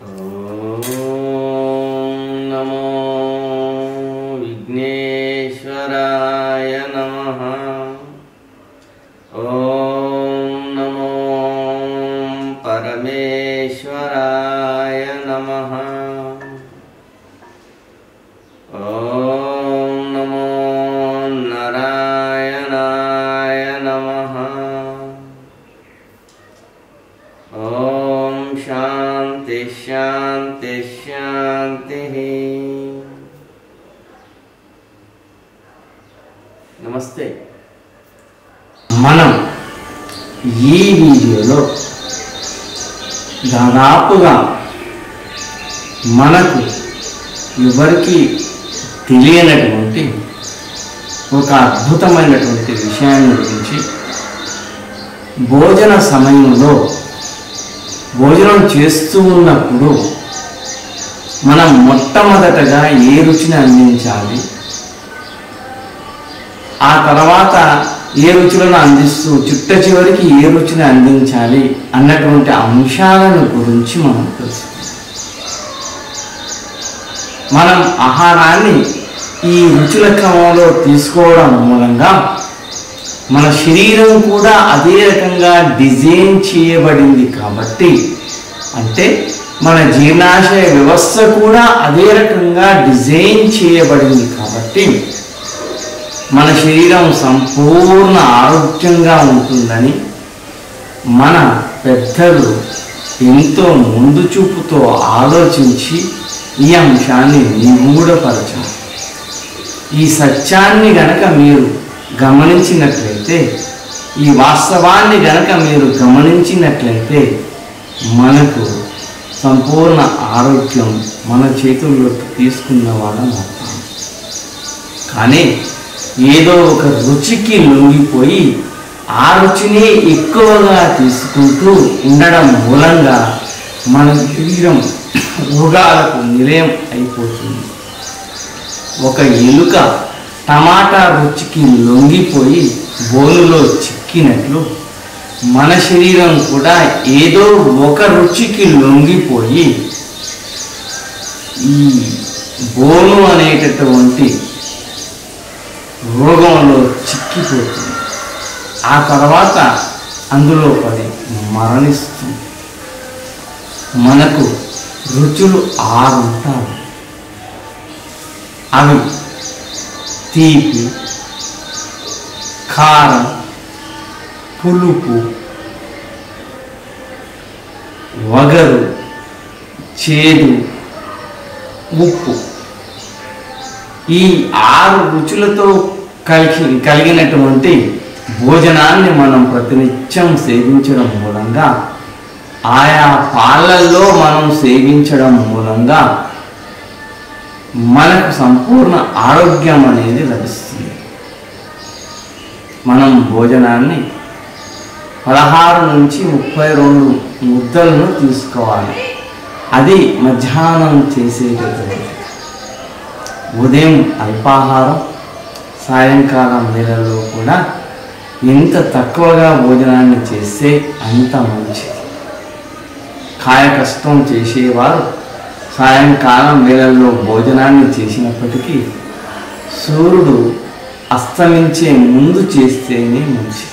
ఓం నమో విఘ్నేశ్వరాయ నమః ఓం నమో పరమేశ్వరాయ నమః ఓం నమో నారాయణాయ నమః ఓం శాంతి శాంతి శాంతి నమస్తే మనం ఈ వీడియోలో దాదాపుగా మనకు ఎవరికి తెలియనటువంటి ఒక అద్భుతమైనటువంటి విషయాన్ని గురించి భోజన సమయంలో భోజనం చేస్తూ ఉన్నప్పుడు మనం మొట్టమొదటగా ఏ రుచిని అందించాలి ఆ తర్వాత ఏ రుచులను అందిస్తూ చిట్ట చివరికి ఏ రుచిని అందించాలి అన్నటువంటి అంశాలను గురించి మనం తెలుసు మనం ఆహారాన్ని ఈ రుచుల క్రమంలో తీసుకోవడం మూలంగా మన శరీరం కూడా అదే రకంగా డిజైన్ చేయబడింది కాబట్టి అంటే మన జీర్ణాశయ వ్యవస్థ కూడా అదే రకంగా డిజైన్ చేయబడింది కాబట్టి మన శరీరం సంపూర్ణ ఆరోగ్యంగా ఉంటుందని మన పెద్దలు ఎంతో ముందు చూపుతో ఆలోచించి ఈ అంశాన్ని నిగూఢపరచారు ఈ సత్యాన్ని గనక మీరు గమనించినట్లయితే ఈ వాస్తవాన్ని గనక మీరు గమనించినట్లయితే మనకు సంపూర్ణ ఆరోగ్యం మన చేతుల్లోకి తీసుకున్న వాళ్ళం అవుతాం కానీ ఏదో ఒక రుచికి లొంగిపోయి ఆ రుచిని ఎక్కువగా తీసుకుంటూ ఉండడం మూలంగా మన శరీరం రోగాలకు నిలయం అయిపోతుంది ఒక ఎలుక టమాటా రుచికి లొంగిపోయి బోనులో చిక్కినట్లు మన శరీరం కూడా ఏదో ఒక రుచికి లొంగిపోయి ఈ బోను అనేటటువంటి రోగంలో చిక్కిపోతుంది ఆ తర్వాత అందులో పడి మరణిస్తుంది మనకు రుచులు ఆరు ఉంటాయి అవి తీపి కారం పులుపు వగరు చేదు ఉప్పు ఈ ఆరు రుచులతో కలిగి కలిగినటువంటి భోజనాన్ని మనం ప్రతినిత్యం సేవించడం మూలంగా ఆయా పాలల్లో మనం సేవించడం మూలంగా మనకు సంపూర్ణ ఆరోగ్యం అనేది లభిస్తుంది మనం భోజనాన్ని పదహారు నుంచి ముప్పై రెండు ముద్దలను తీసుకోవాలి అది మధ్యాహ్నం చేసేటటువంటి ఉదయం అల్పాహారం సాయంకాలం వేళల్లో కూడా ఎంత తక్కువగా భోజనాన్ని చేస్తే అంత మంచిది కాయ కష్టం చేసేవారు సాయంకాలం వేళల్లో భోజనాన్ని చేసినప్పటికీ సూర్యుడు అస్తమించే ముందు చేస్తేనే మంచిది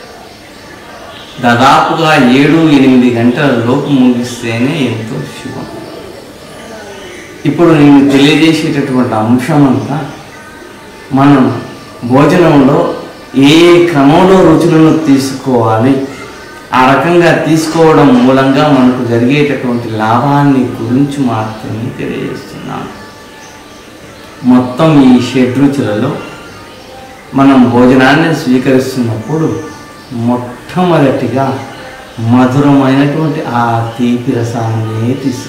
దాదాపుగా ఏడు ఎనిమిది గంటల లోపు ముగిస్తేనే ఎంతో శుభం ఇప్పుడు నేను తెలియజేసేటటువంటి అంశం అంతా మనం భోజనంలో ఏ ఏ క్రమంలో రుచులను తీసుకోవాలి ఆ రకంగా తీసుకోవడం మూలంగా మనకు జరిగేటటువంటి లాభాన్ని గురించి మాత్రమే తెలియజేస్తున్నాను మొత్తం ఈ షడ్రుచులలో మనం భోజనాన్ని స్వీకరిస్తున్నప్పుడు మొట్టమొదటిగా మధురమైనటువంటి ఆ తీపి రసాన్నే తీసుకోవాలి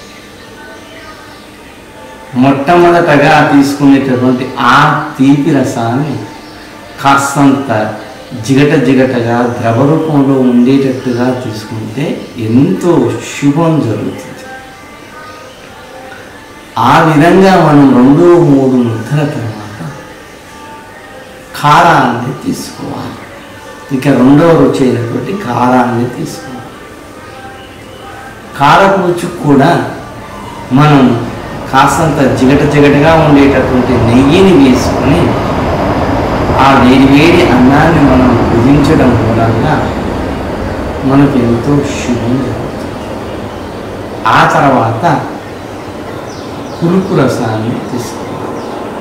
మొట్టమొదటగా తీసుకునేటటువంటి ఆ తీపి రసాన్ని కాస్తంత జిగట జిగటగా ద్రవ రూపంలో ఉండేటట్టుగా తీసుకుంటే ఎంతో శుభం జరుగుతుంది ఆ విధంగా మనం రెండు మూడు ముద్దల తర్వాత కారాన్ని తీసుకోవాలి ఇక రెండవ రుచి అయినటువంటి కారాన్ని తీసుకోవాలి కారపు రుచికి కూడా మనం కాస్తంత జిగట జిగటగా ఉండేటటువంటి నెయ్యిని వేసుకొని ఆ వేడి వేడి అన్నాన్ని మనం భుజించడం మూలంగా మనకు ఎంతో శుభం జరుగుతుంది ఆ తర్వాత పులుపు రసాన్ని తీసుకోవాలి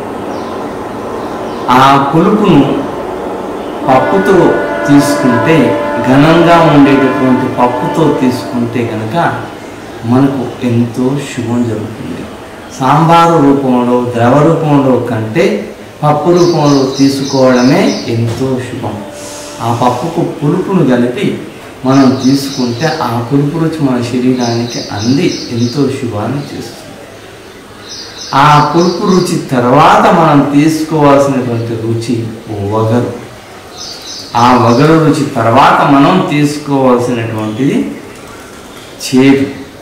ఆ పులుపును పప్పుతో తీసుకుంటే ఘనంగా ఉండేటటువంటి పప్పుతో తీసుకుంటే కనుక మనకు ఎంతో శుభం జరుగుతుంది సాంబారు రూపంలో ద్రవ రూపంలో కంటే పప్పు రూపంలో తీసుకోవడమే ఎంతో శుభం ఆ పప్పుకు పులుపును కలిపి మనం తీసుకుంటే ఆ పులుపు రుచి మన శరీరానికి అంది ఎంతో శుభాన్ని చేస్తుంది ఆ పులుపు రుచి తర్వాత మనం తీసుకోవాల్సినటువంటి రుచి వగరు ఆ వగరు రుచి తర్వాత మనం తీసుకోవాల్సినటువంటిది చేదు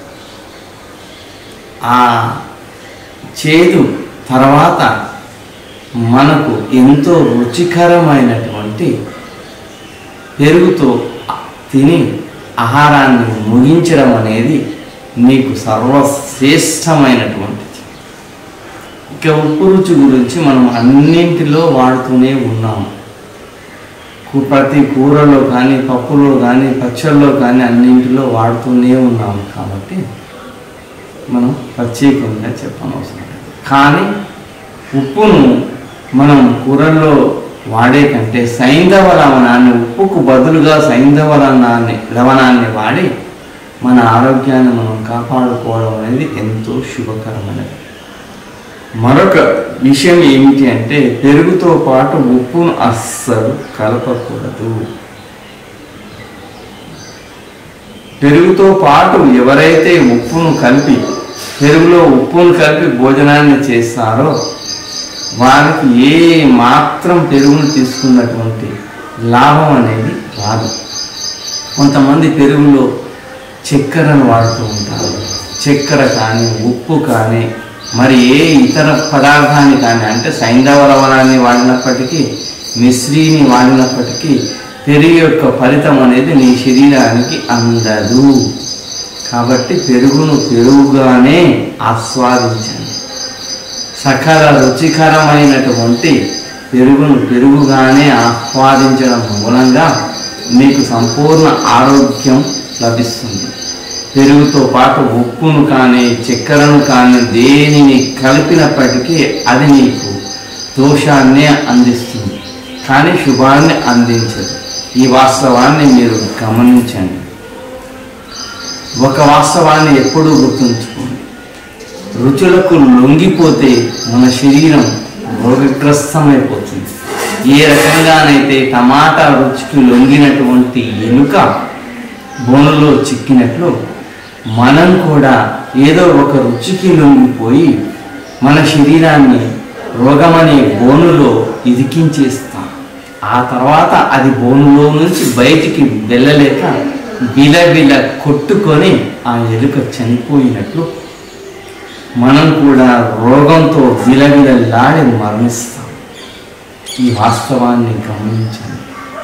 ఆ చేదు తర్వాత మనకు ఎంతో రుచికరమైనటువంటి పెరుగుతో తిని ఆహారాన్ని ముగించడం అనేది నీకు సర్వశ్రేష్టమైనటువంటిది ఇక ఉప్పు రుచి గురించి మనం అన్నింటిలో వాడుతూనే ఉన్నాము కు- ప్రతి కూరలో కానీ పప్పులో కానీ పచ్చళ్ళలో కానీ అన్నింటిలో వాడుతూనే ఉన్నాము కాబట్టి మనం ప్రత్యేకంగా చెప్పనవసరం లేదు కానీ ఉప్పును మనం కూరల్లో వాడే కంటే సైంధవ లవణాన్ని ఉప్పుకు బదులుగా సైంధవ లవణాన్ని లవణాన్ని వాడి మన ఆరోగ్యాన్ని మనం కాపాడుకోవడం అనేది ఎంతో శుభకరమైనది మరొక విషయం ఏమిటి అంటే పెరుగుతో పాటు ఉప్పును అస్సలు కలపకూడదు పెరుగుతో పాటు ఎవరైతే ఉప్పును కలిపి పెరుగులో ఉప్పును కలిపి భోజనాన్ని చేస్తారో వారికి ఏ మాత్రం పెరుగును తీసుకున్నటువంటి లాభం అనేది రాదు కొంతమంది పెరుగులో చక్కెరను వాడుతూ ఉంటారు చక్కెర కానీ ఉప్పు కానీ మరి ఏ ఇతర పదార్థాన్ని కానీ అంటే సైంధవ లవణాన్ని వాడినప్పటికీ మిశ్రీని వాడినప్పటికీ పెరుగు యొక్క ఫలితం అనేది నీ శరీరానికి అందదు కాబట్టి పెరుగును పెరుగుగానే ఆస్వాదించండి సకల రుచికరమైనటువంటి పెరుగును పెరుగుగానే ఆస్వాదించడం మూలంగా మీకు సంపూర్ణ ఆరోగ్యం లభిస్తుంది పెరుగుతో పాటు ఉప్పును కానీ చక్కెరను కానీ దేనిని కలిపినప్పటికీ అది నీకు దోషాన్నే అందిస్తుంది కానీ శుభాన్ని అందించదు ఈ వాస్తవాన్ని మీరు గమనించండి ఒక వాస్తవాన్ని ఎప్పుడూ గుర్తుంచుకోండి రుచులకు లొంగిపోతే మన శరీరం రోగగ్రస్తమైపోతుంది ఏ రకంగానైతే టమాటా రుచికి లొంగినటువంటి ఎలుక బోనులో చిక్కినట్లు మనం కూడా ఏదో ఒక రుచికి లొంగిపోయి మన శరీరాన్ని రోగమనే బోనులో ఇదికించేస్తాం ఆ తర్వాత అది బోనులో నుంచి బయటికి వెళ్ళలేక బిలబిల కొట్టుకొని ఆ ఎలుక చనిపోయినట్లు మనం కూడా రోగంతో విలవిలలాడి మరణిస్తాం ఈ వాస్తవాన్ని గమనించండి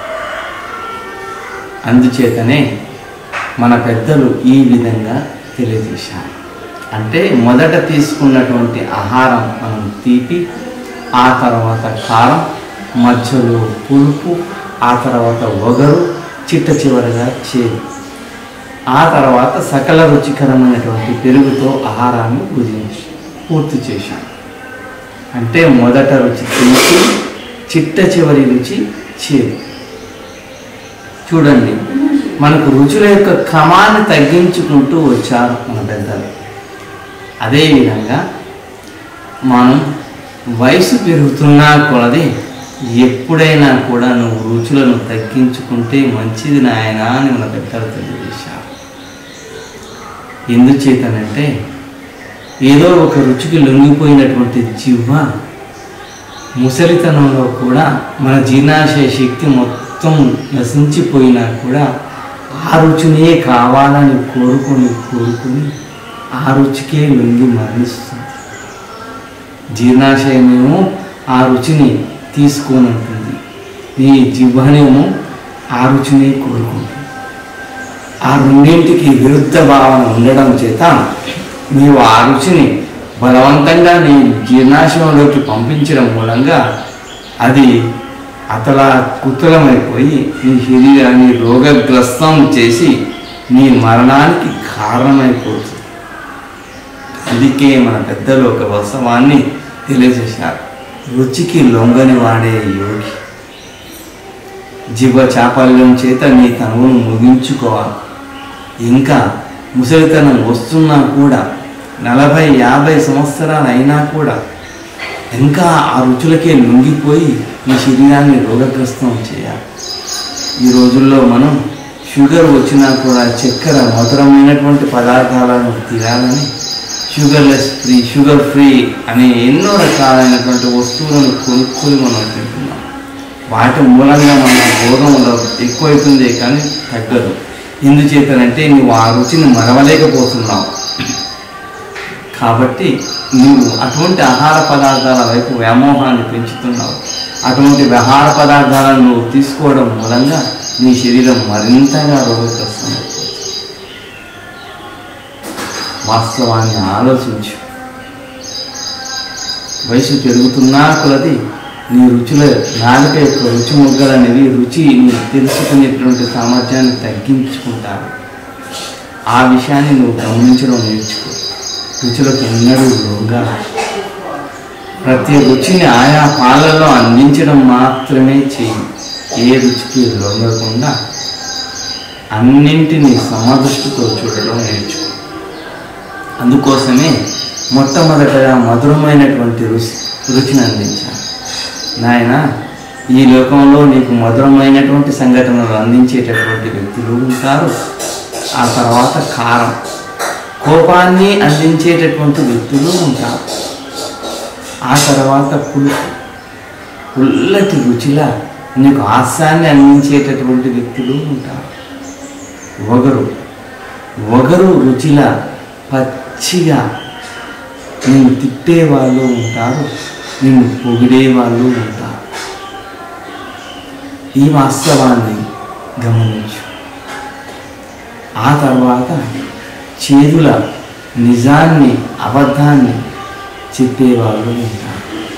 అందుచేతనే మన పెద్దలు ఈ విధంగా తెలియజేశారు అంటే మొదట తీసుకున్నటువంటి ఆహారం మనం తీపి ఆ తర్వాత కారం మధ్యలో పులుపు ఆ తర్వాత ఒగరు చిట్ట చివరగా చేదు ఆ తర్వాత సకల రుచికరమైనటువంటి పెరుగుతో ఆహారాన్ని భుజించి పూర్తి చేశాం అంటే మొదట రుచి తీపి చిట్ట చివరి రుచి చేదు చూడండి మనకు రుచుల యొక్క క్రమాన్ని తగ్గించుకుంటూ వచ్చారు మన పెద్దలు అదేవిధంగా మనం వయసు పెరుగుతున్నా కొలది ఎప్పుడైనా కూడా నువ్వు రుచులను తగ్గించుకుంటే మంచిది నాయనా అని మన పెద్దలు తెలియజేశారు ఎందుచేతనంటే ఏదో ఒక రుచికి లొంగిపోయినటువంటి జివ్వ ముసలితనంలో కూడా మన జీర్ణాశయ శక్తి మొత్తం నశించిపోయినా కూడా ఆ రుచినే కావాలని కోరుకొని కోరుకొని ఆ రుచికే లొంగి మరణిస్తుంది జీర్ణాశయమేమో ఆ రుచిని తీసుకొని ఉంటుంది నీ జివ్వనేమో ఆ రుచిని కోరుకుంటుంది ఆ రెండింటికి విరుద్ధ భావన ఉండడం చేత నీవు ఆ రుచిని బలవంతంగా నీ జీర్ణాశయంలోకి పంపించడం మూలంగా అది అతలా కుతలమైపోయి నీ శరీరాన్ని రోగగ్రస్తం చేసి నీ మరణానికి కారణమైపోతుంది అందుకే మన పెద్దలు ఒక వాస్తవాన్ని తెలియజేశారు రుచికి లొంగని వాడే యోగి జీవ చాపల్యం చేత నీ తనువును ముగించుకోవాలి ఇంకా ముసలితనం వస్తున్నా కూడా నలభై యాభై సంవత్సరాలు అయినా కూడా ఇంకా ఆ రుచులకే లొంగిపోయి నీ శరీరాన్ని రోగగ్రస్తం చేయాలి ఈ రోజుల్లో మనం షుగర్ వచ్చినా కూడా చక్కెర మధురమైనటువంటి పదార్థాలను తినాలని షుగర్లెస్ ఫ్రీ షుగర్ ఫ్రీ అనే ఎన్నో రకాలైనటువంటి వస్తువులను కొనుక్కొని మనం తింటున్నాం వాటి మూలంగా మన భోగంలో ఎక్కువైతుంది కానీ తగ్గదు ఎందుచేతనంటే నువ్వు ఆ రుచిని మరవలేకపోతున్నావు కాబట్టి నువ్వు అటువంటి ఆహార పదార్థాల వైపు వ్యామోహాన్ని పెంచుతున్నావు అటువంటి ఆహార పదార్థాలను నువ్వు తీసుకోవడం మూలంగా నీ శరీరం మరింతగా రోగగ్రస్తం వాస్తవాన్ని ఆలోచించు వయసు పెరుగుతున్నా కొలది నీ రుచుల నాలుక యొక్క రుచి మొగ్గలు అనేవి రుచి నీ తెలుసుకునేటువంటి సామర్థ్యాన్ని తగ్గించుకుంటారు ఆ విషయాన్ని నువ్వు గమనించడం నేర్చుకో రుచులకు ఎన్నడూ లోగా ప్రతి రుచిని ఆయా పాలలో అందించడం మాత్రమే చేయి ఏ రుచికి లొంగకుండా అన్నింటినీ సమదృష్టితో చూడడం నేర్చుకో అందుకోసమే మొట్టమొదటగా మధురమైనటువంటి రుచి రుచిని అందించాను నాయన ఈ లోకంలో నీకు మధురమైనటువంటి సంఘటనలు అందించేటటువంటి వ్యక్తులు ఉంటారు ఆ తర్వాత కారం కోపాన్ని అందించేటటువంటి వ్యక్తులు ఉంటారు ఆ తర్వాత పులుపు పుల్లటి రుచిలా నీకు హాస్యాన్ని అందించేటటువంటి వ్యక్తులు ఉంటారు వగరు వగరు రుచిలా పచ్చిగా నిన్ను తిట్టే వాళ్ళు ఉంటారు నిన్ను పొగిడే వాళ్ళు ఉంటారు ఈ వాస్తవాన్ని గమనించు ఆ తర్వాత చేదుల నిజాన్ని అబద్ధాన్ని చెప్పేవాళ్ళు ఉంటారు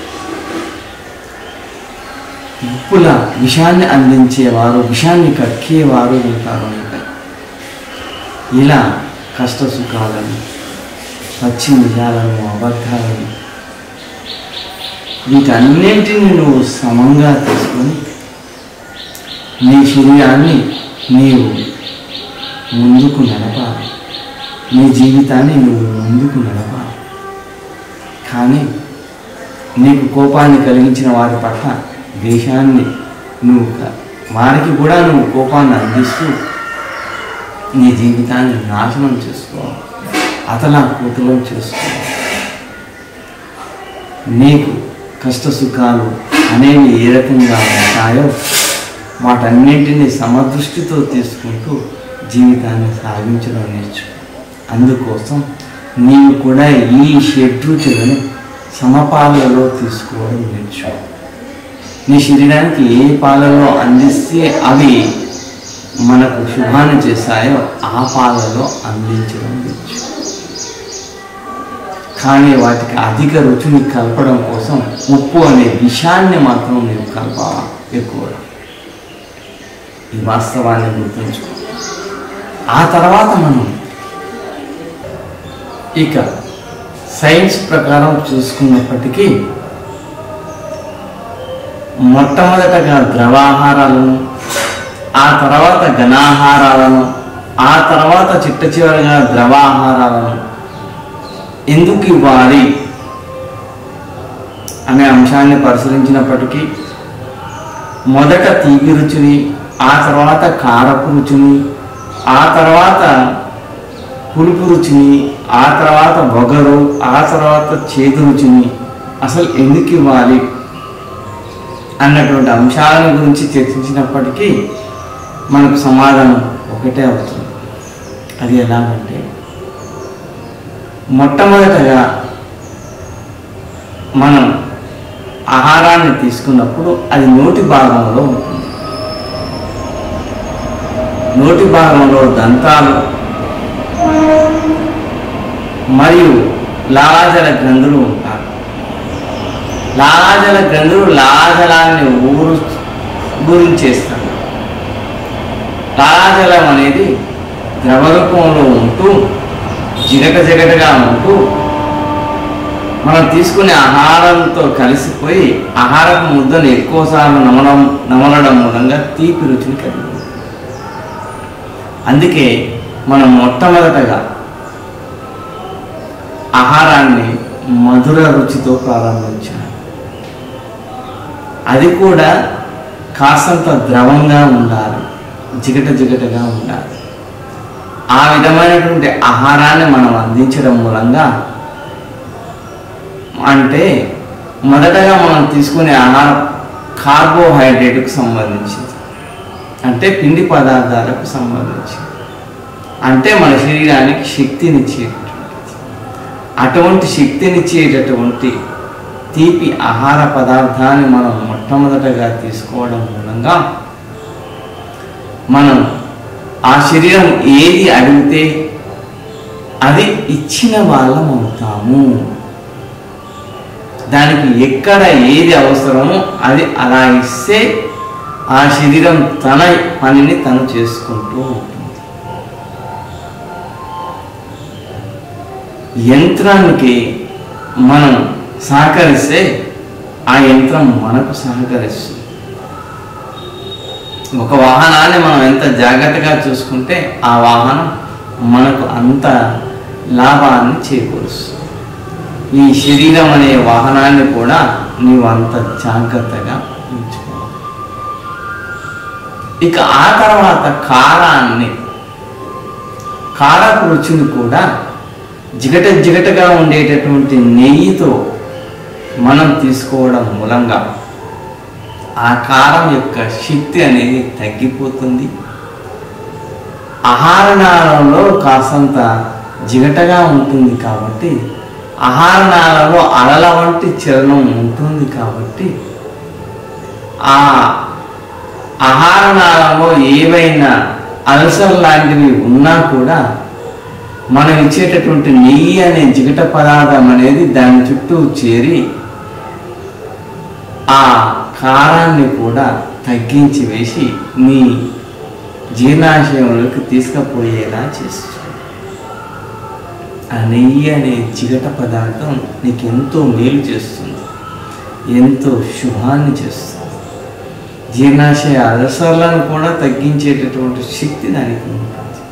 ఉప్పుల విషాన్ని అందించేవారు విషాన్ని కక్కేవారు ఉంటారు ఇంకా ఇలా కష్ట సుఖాలను పచ్చి నిజాలను అబద్ధాలను వీటన్నింటినీ నువ్వు సమంగా తీసుకొని నీ శరీరాన్ని నీవు ముందుకు నడపాలి నీ జీవితాన్ని నువ్వు ముందుకు నడపాలి కానీ నీకు కోపాన్ని కలిగించిన వారి పట్ల ద్వేషాన్ని నువ్వు క- వారికి కూడా నువ్వు కోపాన్ని అందిస్తూ నీ జీవితాన్ని నాశనం చేసుకోవాలి అతలా కూతులం చేసుకోవాలి నీకు కష్ట సుఖాలు అనేవి ఏ రకంగా ఉంటాయో వాటన్నింటినీ సమదృష్టితో తీసుకుంటూ జీవితాన్ని సాగించడం నేర్చుకో అందుకోసం నీవు కూడా ఈ షడ్రుచులను సమపాలలో తీసుకోవడం నేర్చుకో నీ శరీరానికి ఏ పాలలో అందిస్తే అవి మనకు శుభాన్ని చేస్తాయో ఆ పాలలో అందించడం నేర్చుకో కానీ వాటికి అధిక రుచిని కలపడం కోసం ఉప్పు అనే విషాన్ని మాత్రం నీవు కలపాలా ఎక్కువగా ఈ వాస్తవాన్ని గుర్తుంచుకో ఆ తర్వాత మనం ఇక సైన్స్ ప్రకారం చూసుకున్నప్పటికీ మొట్టమొదటగా ద్రవాహారాలను ఆ తర్వాత ఘనాహారాలను ఆ తర్వాత చిట్ట చివరిగా ద్రవాహారాలను ఎందుకు ఇవ్వాలి అనే అంశాన్ని పరిశీలించినప్పటికీ మొదట తీపి రుచిని ఆ తర్వాత కారపు రుచిని ఆ తర్వాత పులుపు రుచిని ఆ తర్వాత వగరు ఆ తర్వాత చేదు రుచిని అసలు ఎందుకు ఇవ్వాలి అన్నటువంటి అంశాల గురించి చర్చించినప్పటికీ మనకు సమాధానం ఒకటే అవుతుంది అది ఎలాగంటే మొట్టమొదటగా మనం ఆహారాన్ని తీసుకున్నప్పుడు అది నోటి భాగంలో ఉంటుంది నోటి భాగంలో దంతాలు మరియు లాలాజల గ్రంథులు ఉంటారు లాలాజల గ్రంథులు లాలాజలాన్ని ఊరు ఊరించేస్తారు లాలాజలం అనేది ద్రవరూపంలో ఉంటూ జిగట జిగటగా ఉంటూ మనం తీసుకునే ఆహారంతో కలిసిపోయి ఆహారపు ముద్దను ఎక్కువసార్లు నమలం నమలడం మూలంగా తీపి రుచిని కలిగి ఉంటుంది. అందుకే మనం మొట్టమొదటగా ఆహారాన్ని మధుర రుచితో ప్రారంభించాలి అది కూడా కాసంత ద్రవంగా ఉండాలి జిగట జిగటగా ఉండాలి ఆ విధమైనటువంటి ఆహారాన్ని మనం అందించడం మూలంగా అంటే మొదటగా మనం తీసుకునే ఆహారం కార్బోహైడ్రేట్కు సంబంధించింది అంటే పిండి పదార్థాలకు సంబంధించింది అంటే మన శరీరానికి శక్తినిచ్చేటటువంటిది అటువంటి శక్తినిచ్చేటటువంటి తీపి ఆహార పదార్థాన్ని మనం మొట్టమొదటగా తీసుకోవడం మూలంగా మనం ఆ శరీరం ఏది అడిగితే అది ఇచ్చిన వాళ్ళం అవుతాము దానికి ఎక్కడ ఏది అవసరమో అది అలా ఇస్తే ఆ శరీరం తన పనిని తను చేసుకుంటూ ఉంటుంది యంత్రానికి మనం సహకరిస్తే ఆ యంత్రం మనకు సహకరిస్తుంది ఒక వాహనాన్ని మనం ఎంత జాగ్రత్తగా చూసుకుంటే ఆ వాహనం మనకు అంత లాభాన్ని చేకూరుస్తుంది ఈ శరీరం అనే వాహనాన్ని కూడా నీవు అంత జాగ్రత్తగా ఉంచుకోవాలి ఇక ఆ తర్వాత కారాన్ని కారపు రుచిని కూడా జిగట జిగటగా ఉండేటటువంటి నెయ్యితో మనం తీసుకోవడం మూలంగా ఆ కారం యొక్క శక్తి అనేది తగ్గిపోతుంది ఆహార నాళంలో కాసంత జిగటగా ఉంటుంది కాబట్టి ఆహార నాళంలో అలల వంటి చలనం ఉంటుంది కాబట్టి ఆ ఆహార నాళంలో ఏవైనా అల్సర్ లాంటివి ఉన్నా కూడా మనం ఇచ్చేటటువంటి నెయ్యి అనే జిగట పదార్థం అనేది దాని చుట్టూ చేరి ఆ కారాన్ని కూడా తగ్గించి వేసి నీ జీర్ణాశయంలోకి తీసుకుపోయేలా చేస్తుంది ఆ నెయ్యి అనే జిగట పదార్థం నీకు ఎంతో మేలు చేస్తుంది ఎంతో శుభాన్ని చేస్తుంది జీర్ణాశయ అలసర్లను కూడా తగ్గించేటటువంటి శక్తి దానికి ఉంటుంది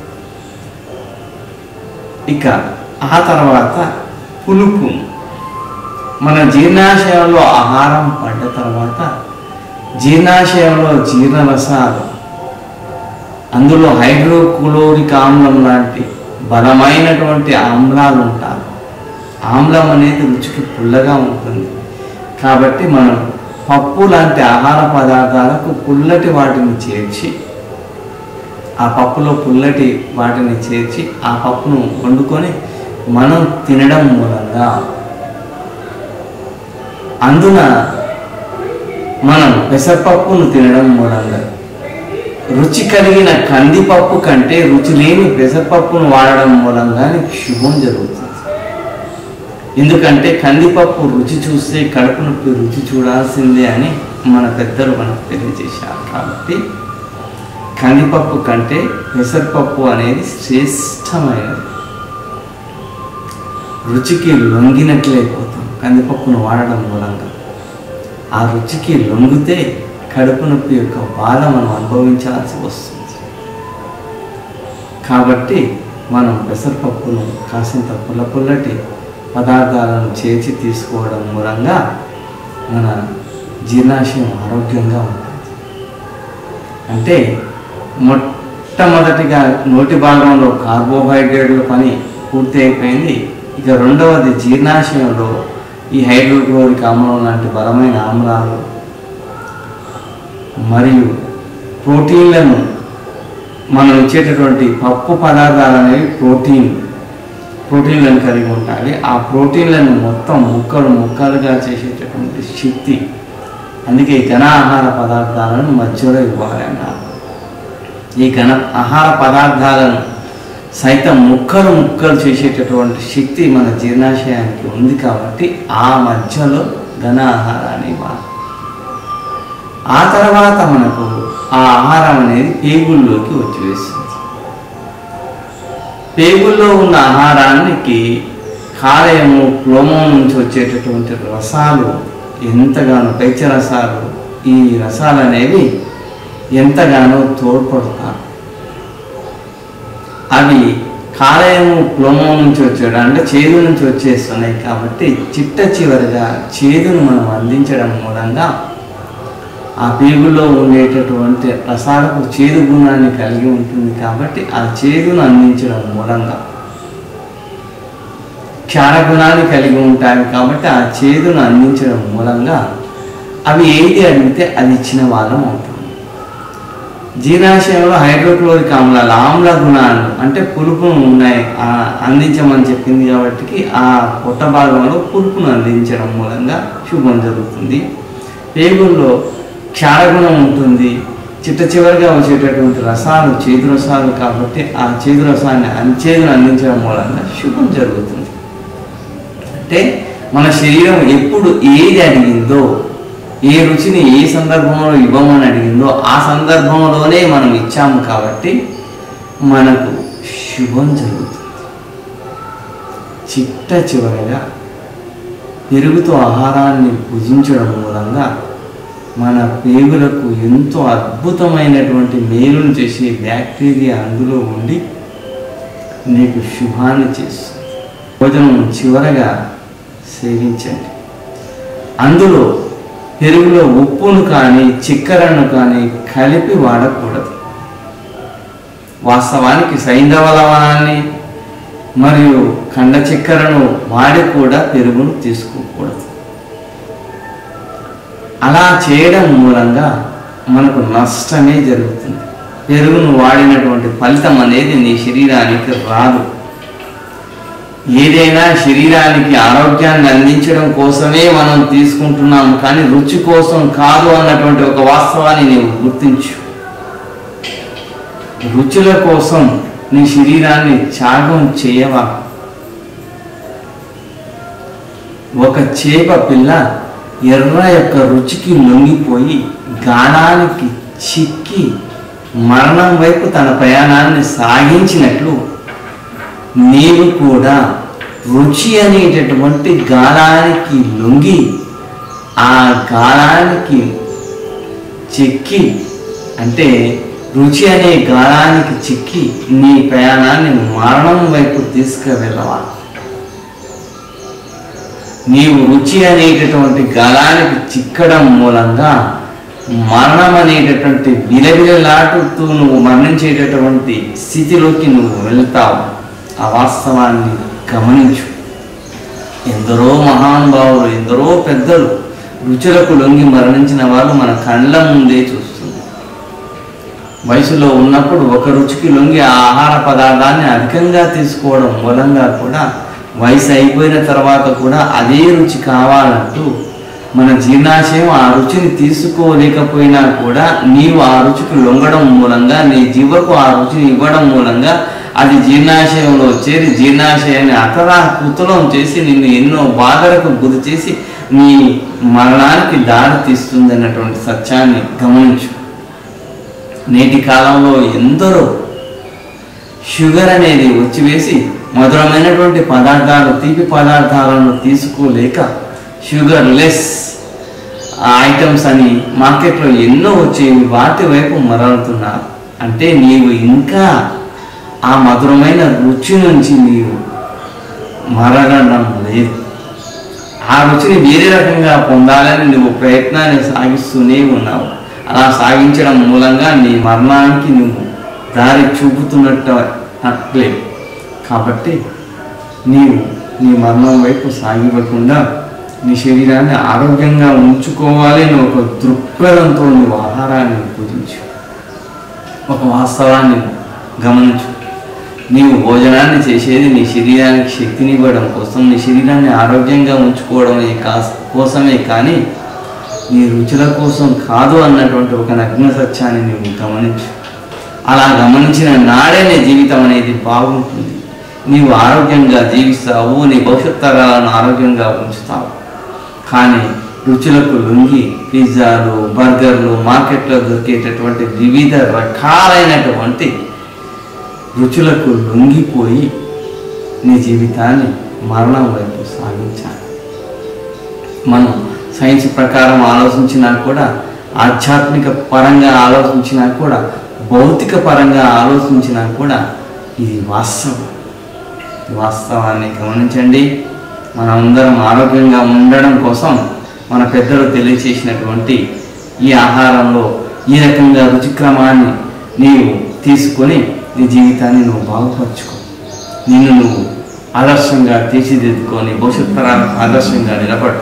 ఇక ఆ తర్వాత పులుపు మన జీర్ణాశయంలో ఆహారం పడ్డ తర్వాత జీర్ణాశయంలో జీర్ణరసాలు అందులో హైడ్రోక్లోరిక్ ఆమ్లం లాంటి బలమైనటువంటి ఆమ్లాలు ఉంటారు ఆమ్లం అనేది రుచికి పుల్లగా ఉంటుంది కాబట్టి మనం పప్పు లాంటి ఆహార పదార్థాలకు పుల్లటి వాటిని చేర్చి ఆ పప్పులో పుల్లటి వాటిని చేర్చి ఆ పప్పును వండుకొని మనం తినడం మూలంగా అందున మనం పెసరపప్పును తినడం మూలంగా రుచి కలిగిన కందిపప్పు కంటే రుచి లేని పెసరపప్పును వాడడం మూలంగా నీకు శుభం జరుగుతుంది ఎందుకంటే కందిపప్పు రుచి చూస్తే కడుపు నొప్పి రుచి చూడాల్సిందే అని మన పెద్దలు మనకు తెలియజేశారు కాబట్టి కందిపప్పు కంటే పెసరపప్పు అనేది శ్రేష్టమైనది రుచికి లొంగినట్లయిపోతాం కందిపప్పును వాడడం మూలంగా ఆ రుచికి లొంగితే కడుపు నొప్పి యొక్క బాధ మనం అనుభవించాల్సి వస్తుంది కాబట్టి మనం పెసరపప్పును కాసింత పుల్ల పుల్లటి పదార్థాలను చేర్చి తీసుకోవడం మూలంగా మన జీర్ణాశయం ఆరోగ్యంగా ఉంటుంది అంటే మొట్టమొదటిగా నోటి భాగంలో కార్బోహైడ్రేట్ల పని పూర్తి అయిపోయింది ఇక రెండవది జీర్ణాశయంలో ఈ హైడ్రోక్లోరిక్ ఆమ్లం లాంటి బలమైన ఆమ్లాలు మరియు ప్రోటీన్లను మనం ఇచ్చేటటువంటి పప్పు పదార్థాలు అనేవి ప్రోటీన్ ప్రోటీన్లను కలిగి ఉంటాయి ఆ ప్రోటీన్లను మొత్తం ముక్కలు ముక్కలుగా చేసేటటువంటి శక్తి అందుకే ఘన ఆహార పదార్థాలను మధ్యలో ఇవ్వాలి అన్నారు ఈ ఘన ఆహార పదార్థాలను సైతం ముక్కలు ముక్కలు చేసేటటువంటి శక్తి మన జీర్ణాశయానికి ఉంది కాబట్టి ఆ మధ్యలో ఘన ఆహారాన్ని ఇవ్వాలి ఆ తర్వాత మనకు ఆ ఆహారం అనేది పేగుల్లోకి వచ్చివేస్తుంది పేగుల్లో ఉన్న ఆహారానికి కాలేయము క్లోమం నుంచి వచ్చేటటువంటి రసాలు ఎంతగానో పైచ రసాలు ఈ రసాలు అనేవి ఎంతగానో తోడ్పడతారు అవి కాలేయము క్లోమం నుంచి వచ్చాడు అంటే చేదు నుంచి వచ్చేస్తున్నాయి కాబట్టి చిట్ట చివరిగా చేదును మనం అందించడం మూలంగా ఆ పేగుల్లో ఉండేటటువంటి రసాలకు చేదు గుణాన్ని కలిగి ఉంటుంది కాబట్టి ఆ చేదును అందించడం మూలంగా క్షార గుణాన్ని కలిగి ఉంటాయి కాబట్టి ఆ చేదును అందించడం మూలంగా అవి ఏది అడిగితే అది ఇచ్చిన వాళ్ళం అవుతుంది జీర్ణాశయంలో హైడ్రోక్లోరిక్ ఆమ్లాలు ఆమ్ల గుణాలు అంటే పులుపును ఉన్నాయి ఆ అందించమని చెప్పింది కాబట్టి ఆ పొట్ట భాగంలో పులుపును అందించడం మూలంగా శుభం జరుగుతుంది పేగుల్లో క్షారగుణం ఉంటుంది చిట్ట చివరిగా వచ్చేటటువంటి రసాలు చేదు రసాలు కాబట్టి ఆ చేదు రసాన్ని అన్- చేదును అందించడం మూలంగా శుభం జరుగుతుంది అంటే మన శరీరం ఎప్పుడు ఏది అడిగిందో ఏ రుచిని ఏ సందర్భంలో ఇవ్వమని అడిగిందో ఆ సందర్భంలోనే మనం ఇచ్చాము కాబట్టి మనకు శుభం జరుగుతుంది చిట్ట చివరగా పెరుగుతో ఆహారాన్ని భుజించడం మూలంగా మన పేగులకు ఎంతో అద్భుతమైనటువంటి మేలును చేసే బ్యాక్టీరియా అందులో ఉండి నీకు శుభాన్ని చేస్తుంది భోజనం చివరగా సేవించండి అందులో పెరుగులో ఉప్పును కానీ చక్కెరను కానీ కలిపి వాడకూడదు వాస్తవానికి సైంధవ లవణాన్ని మరియు కండ చక్కెరను వాడి కూడా పెరుగును తీసుకోకూడదు అలా చేయడం మూలంగా మనకు నష్టమే జరుగుతుంది పెరుగును వాడినటువంటి ఫలితం అనేది నీ శరీరానికి రాదు ఏదైనా శరీరానికి ఆరోగ్యాన్ని అందించడం కోసమే మనం తీసుకుంటున్నాం కానీ రుచి కోసం కాదు అన్నటువంటి ఒక వాస్తవాన్ని నీవు గుర్తించు రుచుల కోసం నీ శరీరాన్ని త్యాగం చేయవా ఒక చేప పిల్ల ఎర్ర యొక్క రుచికి లొంగిపోయి గాఢానికి చిక్కి మరణం వైపు తన ప్రయాణాన్ని సాగించినట్లు నీవు కూడా రుచి అనేటటువంటి గాలానికి లొంగి ఆ గాలానికి చిక్కి అంటే రుచి అనే గాలానికి చిక్కి నీ ప్రయాణాన్ని మరణం వైపు తీసుకువెళ్ళవా నీవు రుచి అనేటటువంటి గలానికి చిక్కడం మూలంగా మరణం అనేటటువంటి విలవిలలాడుతూ నువ్వు మరణించేటటువంటి స్థితిలోకి నువ్వు వెళ్తావు ఆ వాస్తవాన్ని గమనించు ఎందరో మహానుభావులు ఎందరో పెద్దలు రుచులకు లొంగి మరణించిన వాళ్ళు మన కళ్ళ ముందే చూస్తుంది వయసులో ఉన్నప్పుడు ఒక రుచికి లొంగి ఆ ఆహార పదార్థాన్ని అధికంగా తీసుకోవడం మూలంగా కూడా వయసు అయిపోయిన తర్వాత కూడా అదే రుచి కావాలంటూ మన జీర్ణాశయం ఆ రుచిని తీసుకోలేకపోయినా కూడా నీవు ఆ రుచికి లొంగడం మూలంగా నీ జీవకు ఆ రుచిని ఇవ్వడం మూలంగా అది జీర్ణాశయంలో చేరి జీర్ణాశయాన్ని అతరా కుతలం చేసి నిన్ను ఎన్నో బాధలకు గురి చేసి నీ మరణానికి దారి తీస్తుంది అన్నటువంటి సత్యాన్ని గమనించు నేటి కాలంలో ఎందరో షుగర్ అనేది వచ్చివేసి మధురమైనటువంటి పదార్థాలు తీపి పదార్థాలను తీసుకోలేక షుగర్ లెస్ ఐటమ్స్ అని మార్కెట్లో ఎన్నో వచ్చేవి వాటి వైపు మరలుతున్నారు అంటే నీవు ఇంకా ఆ మధురమైన రుచి నుంచి నీవు మరగడం లేదు ఆ రుచిని వేరే రకంగా పొందాలని నువ్వు ప్రయత్నాన్ని సాగిస్తూనే ఉన్నావు అలా సాగించడం మూలంగా నీ మరణానికి నువ్వు దారి చూపుతున్నట్టు అట్లే కాబట్టి నీవు నీ మరణం వైపు సాగివ్వకుండా నీ శరీరాన్ని ఆరోగ్యంగా ఉంచుకోవాలి అని ఒక దృక్పథంతో నువ్వు ఆహారాన్ని పూజించు ఒక వాస్తవాన్ని గమనించు నీవు భోజనాన్ని చేసేది నీ శరీరానికి శక్తిని ఇవ్వడం కోసం నీ శరీరాన్ని ఆరోగ్యంగా ఉంచుకోవడమే కా కోసమే కానీ నీ రుచుల కోసం కాదు అన్నటువంటి ఒక నగ్న సత్యాన్ని నీవు గమనించు అలా గమనించిన నాడే నీ జీవితం అనేది బాగుంటుంది నీవు ఆరోగ్యంగా జీవిస్తావు నీ భవిష్యత్ తరాలను ఆరోగ్యంగా ఉంచుతావు కానీ రుచులకు లొంగి పిజ్జాలు బర్గర్లు మార్కెట్లో దొరికేటటువంటి వివిధ రకాలైనటువంటి రుచులకు లొంగిపోయి నీ జీవితాన్ని మరణం వైపు సాగించాలి మనం సైన్స్ ప్రకారం ఆలోచించినా కూడా ఆధ్యాత్మిక పరంగా ఆలోచించినా కూడా భౌతిక పరంగా ఆలోచించినా కూడా ఇది వాస్తవం ఈ వాస్తవాన్ని గమనించండి మనమందరం ఆరోగ్యంగా ఉండడం కోసం మన పెద్దలు తెలియచేసినటువంటి ఈ ఆహారంలో ఈ రకంగా రుచిక్రమాన్ని నీవు తీసుకొని నీ జీవితాన్ని నువ్వు బాగుపరుచుకో నిన్ను నువ్వు ఆదర్శంగా తీర్చిదిద్దుకొని భవిష్యత్ తరాలకు ఆదర్శంగా నిలబడు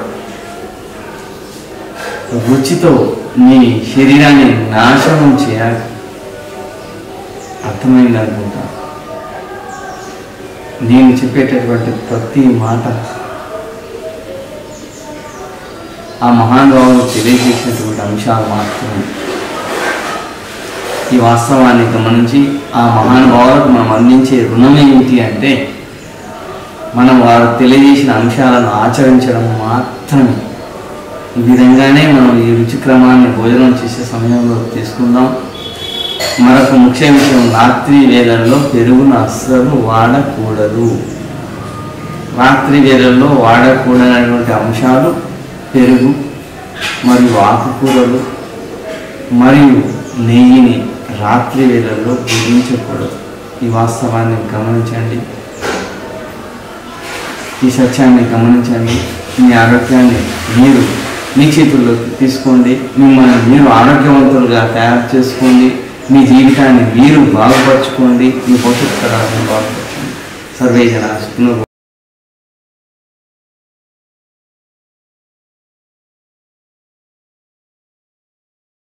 రుచితో నీ శరీరాన్ని నాశనం చేయాలి అర్థమైంది అనుకుంటా నేను చెప్పేటటువంటి ప్రతి మాట ఆ మహానుభావులు తెలియజేసినటువంటి అంశాలు మాత్రమే ఈ వాస్తవాన్ని గమనించి ఆ మహానుభావులకు మనం అందించే రుణం ఏమిటి అంటే మనం వారు తెలియజేసిన అంశాలను ఆచరించడం మాత్రమే ఈ విధంగానే మనం ఈ రుచిక్రమాన్ని భోజనం చేసే సమయంలో తీసుకుందాం మరొక ముఖ్య విషయం రాత్రి వేళల్లో పెరుగును అస్సలు వాడకూడదు రాత్రి వేళల్లో వాడకూడనటువంటి అంశాలు పెరుగు మరియు ఆకుకూరలు మరియు నెయ్యిని రాత్రి వేళల్లో భుజించకూడదు ఈ వాస్తవాన్ని గమనించండి ఈ సత్యాన్ని గమనించండి మీ ఆరోగ్యాన్ని మీరు మీ చేతుల్లోకి తీసుకోండి మిమ్మల్ని మీరు ఆరోగ్యవంతులుగా తయారు చేసుకోండి మీ జీవితాన్ని మీరు బాగుపరచుకోండి మీ భవిష్యత్తు తరాలను బాగుపరచుకోండి సర్వే జన